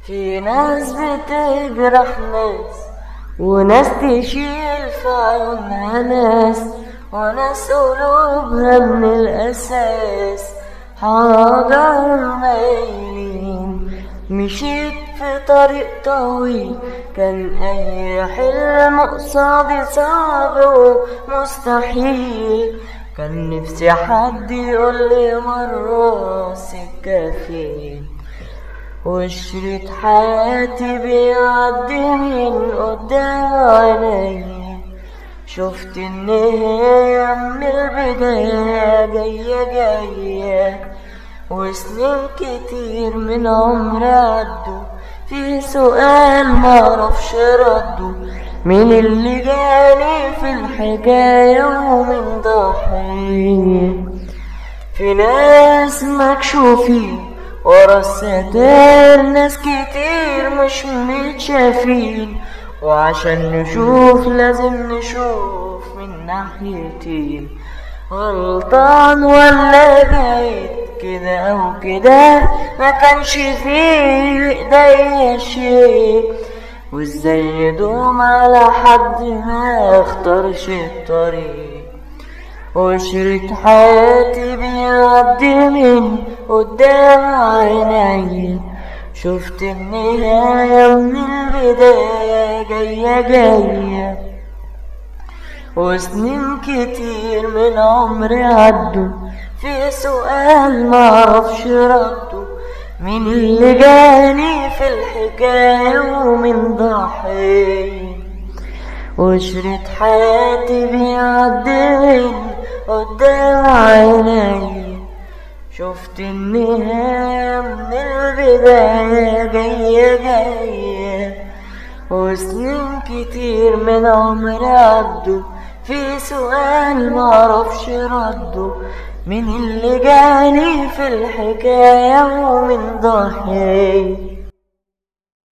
في ناس بتجرح ناس وناس تشيل في عيونها ناس وناس قلوبها من الأساس حجر مايلين مشيت في طريق طويل كان أي حلم قصادي صعب ومستحيل كان نفسي حد يقول لي مرة سكة فين وشريط حياتي بيعدي من قدام عيني شفت ان هي من البداية جاية جاية وسنين كتير من عمري عدوا في سؤال معرفش رده مين اللي جاني في الحكاية ومن ضحية في ناس مكشوفين ورا الستار ناس كتير مش متشافين وعشان نشوف لازم نشوف من ناحيتين غلطان ولا جيد كده او كده ما كانش فيه ايديا شيء وازاي ندوم على حد ما اختارش الطريق وشريط حياتي بيعدي من قدام عيني شفت النهاية من البداية جاية جاية وسنين كتير من عمري عدوا في سؤال معرفش رده مين اللي جاني في الحكاية ومن ضحية وشريط حياتي بيعدي قدام عيني شفت النهاية من البداية جاية جاية وسنين كتير من عمري عدوا في سؤال معرفش رده مين اللي جاني في الحكاية ومن ضحية